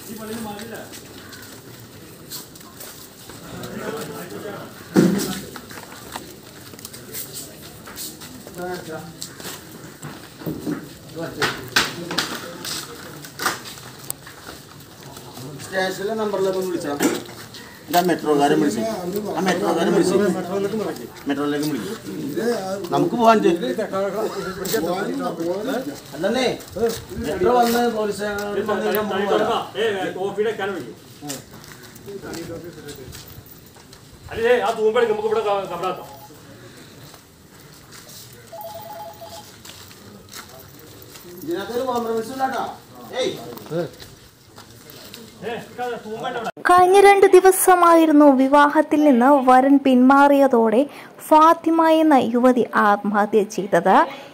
സ്റ്റേഷനിലെ നമ്പറിലേക്ക് ഒന്ന് വിളിച്ചാ എന്താ മെട്രോക്കാരൻ വിളിച്ചു ആ മെട്രോക്കാരൻ വിളിച്ചു മെട്രോയിലേക്ക് വിളിക്കും നമുക്ക് പോവാൻ അല്ലേ മെട്രോ വന്ന് പോലീസ് കോഫിയുടെ കാലം വിളിക്കും അല്ലേ ആ തൂമ്പെടുക്ക് നമുക്ക് ഇവിടെ കബറാത്താം ഇതിനകത്തൊരു കോംപ്രമൈസ് ഇല്ലാട്ടാ ഏയ് തൂമ്പേണ്ട കഴിഞ്ഞ രണ്ട് ദിവസമായിരുന്നു വിവാഹത്തിൽ നിന്ന് വരൻ പിന്മാറിയതോടെ ഫാത്തിമ എന്ന യുവതി ആത്മഹത്യ ചെയ്തത്